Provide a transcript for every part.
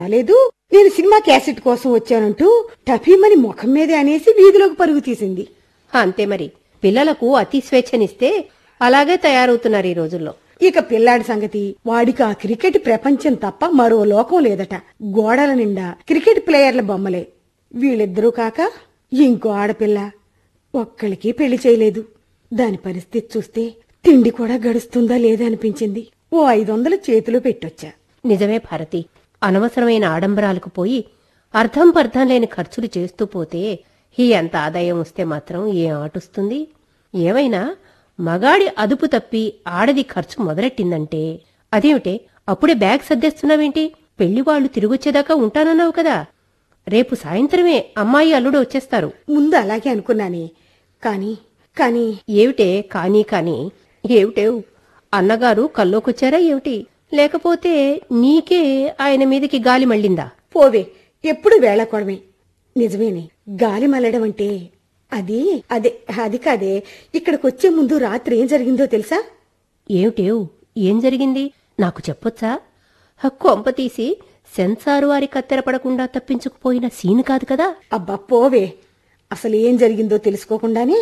రాలేదు నేను cinema cassette కోసం వచ్చానంటూ టఫీమని ముఖం మీదే అనేసి వీధిలోకి పరుగు తీసింది అంతే మరి పిల్లలకు అతి స్వేచ్ఛనిస్తే అలాగే తయారవుతున్నారు ఈ రోజుల్లో ఇక పిల్లాడి సంగతి వాడికి ఆ క్రికెట్ ప్రపంచం తప్ప మరో లోకం లేదట గోడల నిండా క్రికెట్ ప్లేయర్ల బొమ్మలే వీళ్ళిద్దరూ కాక ఇంకో ఆడపిల్ల ఒక్కళ్ళకి పెళ్లి చేయలేదు దాని పరిస్థితి చూస్తే తిండి కూడా గడుస్తుందా లేదా అనిపించింది ఓ ఐదు వందలు చేతిలో పెట్టొచ్చా నిజమే భారతి అనవసరమైన ఆడంబరాలకు పోయి అర్థం పర్థం లేని ఖర్చులు చేస్తూ పోతే ఈ ఎంత ఆదాయం వస్తే మాత్రం ఏం ఆటుస్తుంది ఏమైనా మగాడి అదుపు తప్పి ఆడది ఖర్చు మొదలెట్టిందంటే అదేమిటే అప్పుడే బ్యాగ్ సర్దేస్తున్నావేంటి పెళ్లి వాళ్ళు తిరిగొచ్చేదాకా ఉంటానన్నావు కదా రేపు సాయంత్రమే అమ్మాయి అల్లుడు వచ్చేస్తారు ముందు అలాగే అనుకున్నానే కాని కాని ఏమిటే కానీ కానీ ఏమిటేవ్ అన్నగారు కల్లోకొచ్చారా ఏమిటి లేకపోతే నీకే ఆయన మీదకి గాలి మళ్ళిందా పోవే ఎప్పుడు వేళకొడమే నిజమేనే గాలి మల్లడం అంటే అది అదే అది కాదే ఇక్కడికొచ్చే ముందు రాత్రి ఏం జరిగిందో తెలుసా ఏమిటేవ్ ఏం జరిగింది నాకు చెప్పొచ్చా హ, కొంప తీసి సెన్సారు వారి కత్తెర పడకుండా తప్పించుకుపోయిన సీన్ కాదు కదా అబ్బా పోవే అసలు ఏం జరిగిందో తెలుసుకోకుండానే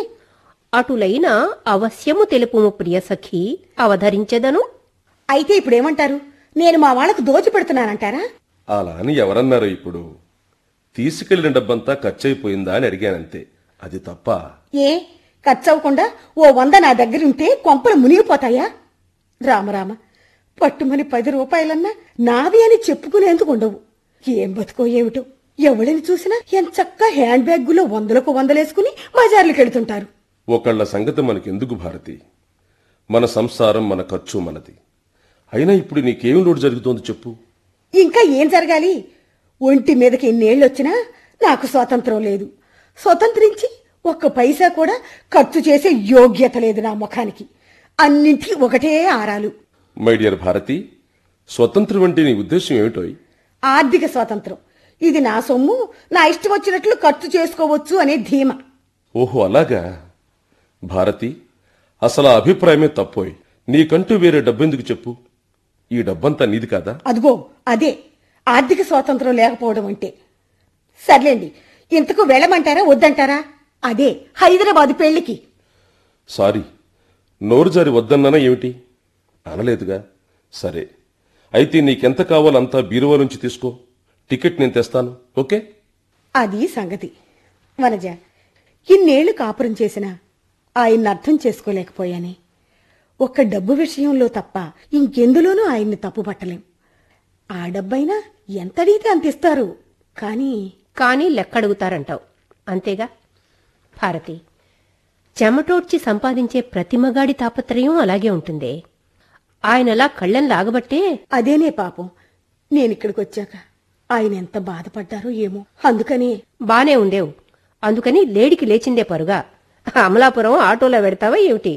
అటులైన అవశ్యము తెలుపుము ప్రియ సఖి అవధరించెదను అయితే ఇప్పుడేమంటారు నేను మా వాళ్ళకు దోచి పెడుతున్నానంటారా అలా అని ఎవరన్నారు ఇప్పుడు తీసుకెళ్లిన డబ్బంతా ఖర్చయిపోయిందా అని అడిగానంతే అది తప్ప ఏ ఖర్చవకుండా ఓ వంద నా దగ్గరుంటే కొంపలు మునిగిపోతాయా రామరామ పట్టుమని పది రూపాయలన్నా నావి అని చెప్పుకునేందుకు ఉండవు ఏం బతుకో ఏమిటో ఎవడిని చూసినా ఎంచక్క హ్యాండ్ బ్యాగులో వందలకు వందలేసుకుని బజార్లకు వెళుతుంటారు ఒకళ్ళ సంగతి మనకెందుకు భారతి మన సంసారం మన ఖర్చు మనది అయినా ఇప్పుడు నీకేం లోటు జరుగుతోంది చెప్పు ఇంకా ఏం జరగాలి ఒంటి మీదకి ఎన్నేళ్ళొచ్చినా నాకు స్వాతంత్రం లేదు స్వతంత్రించి ఒక్క పైసా కూడా ఖర్చు చేసే యోగ్యత లేదు నా ముఖానికి అన్నింటి ఒకటే ఆరాలు మై డియర్ భారతి స్వతంత్రం అంటే నీ ఉద్దేశం ఏమిటోయ్ ఆర్థిక స్వాతంత్రం ఇది నా సొమ్ము నా ఇష్టం వచ్చినట్లు ఖర్చు చేసుకోవచ్చు అనే ధీమా ఓహో అలాగా భారతి అసలు ఆ అభిప్రాయమే తప్పోయ్ నీకంటూ వేరే డబ్బెందుకు చెప్పు ఈ డబ్బంతా నీది కాదా అదిగో అదే ఆర్థిక స్వాతంత్రం లేకపోవడం అంటే సర్లేండి ఇంతకు వెళ్ళమంటారా వద్దంటారా అదే హైదరాబాద్ పెళ్లికి సారీ నోరు జారి వద్దన్నానా ఏమిటి అనలేదుగా సరే అయితే నీకెంత కావాలో అంతా బీరువా నుంచి తీసుకో టికెట్ నేను తెస్తాను ఓకే అది సంగతి వనజ ఇన్నేళ్లు కాపురం చేసినా ఆయన్ని అర్థం చేసుకోలేకపోయానే ఒక్క డబ్బు విషయంలో తప్ప ఇంకెందులోనూ ఆయన్ని తప్పు పట్టలేం ఆ డబ్బైనా ఎంతడిగితే అంత ఇస్తారు కానీ కానీ లెక్కడుగుతారంటావు అంతేగా భారతి చెమటోడ్చి సంపాదించే ప్రతి మగాడి తాపత్రయం అలాగే ఉంటుందే ఆయనలా కళ్ళని లాగబట్టే అదేనే పాపం నేనిక్కడికి వచ్చాక ఆయన ఎంత బాధపడ్డారో ఏమో అందుకని బానే ఉండేవు అందుకని లేడికి లేచిందే పరుగా అమలాపురం ఆటోలో పెడతావా ఏమిటి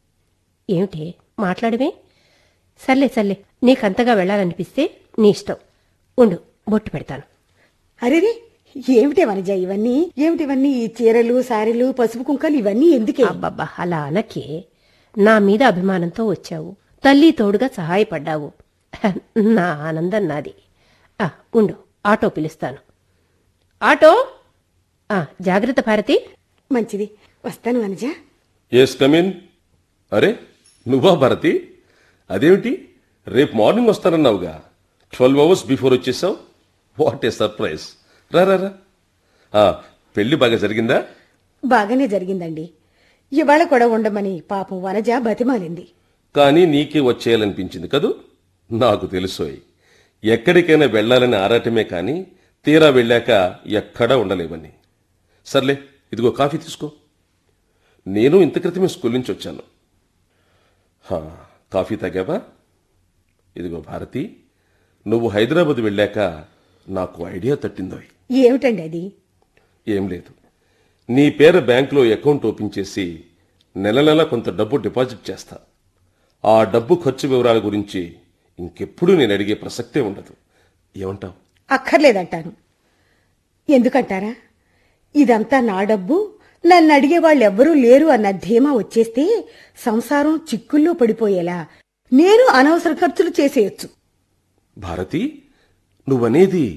ఏమిటి మాట్లాడమే సర్లే సర్లే నీకంతగా వెళ్ళాలనిపిస్తే నీ ఇష్టం ఉండు బొట్టు పెడతాను అరేరే ఏమిటే వనజ ఇవన్నీ ఏమిటివన్నీ ఈ చీరలు సారీలు పసుపు కుంకాలు ఇవన్నీ ఎందుకే అబ్బబ్బా అలా అనకే నా మీద అభిమానంతో వచ్చావు తల్లి తోడుగా సహాయపడ్డావు నా ఆనందం నాది ఆ, ఉండు ఆటో పిలుస్తాను ఆటో ఆ, జాగ్రత్త భారతి మంచిది వస్తాను వనజ ఎస్ కమిన్ అరే నువ్వా భారతి అదేమిటి రేపు మార్నింగ్ వస్తానన్నావుగా ట్వెల్వ్ అవర్స్ బిఫోర్ వచ్చేసావు వాట్ ఏ సర్ప్రైజ్ రా రా రా ఆ, పెళ్లి బాగా జరిగిందా బాగానే జరిగిందండి ఇవాళ కూడా ఉండమని పాపం వనజ బతిమాలింది కానీ నీకే వచ్చేయాలనిపించింది కదూ నాకు తెలుసోయ్ ఎక్కడికైనా వెళ్ళాలని ఆరాటమే కానీ తీరా వెళ్ళాక ఎక్కడా ఉండలేవని సర్లే ఇదిగో కాఫీ తీసుకో నేను ఇంత క్రితమే స్కూల్ నుంచి వచ్చాను హా, కాఫీ తాగావా ఇదిగో భారతి నువ్వు హైదరాబాద్ వెళ్ళాక నాకు ఐడియా తట్టిందోయ్ ఏమిటండి అది ఏం లేదు నీ పేర బ్యాంకులో అకౌంట్ ఓపెన్ చేసి నెల నెల కొంత డబ్బు డిపాజిట్ చేస్తా ఆ డబ్బు ఖర్చు వివరాల గురించి ఇంకెప్పుడు నేను అడిగే ప్రసక్తే ఉండదు ఏమంటావు అక్కర్లేదంటాను ఎందుకంటారా ఇదంతా నా డబ్బు నన్ను అడిగే వాళ్ళెవ్వరూ లేరు అన్న ధీమా వచ్చేస్తే సంసారం చిక్కుల్లో పడిపోయేలా నేను అనవసర ఖర్చులు చేసేయొచ్చు భారతి నువ్వనేది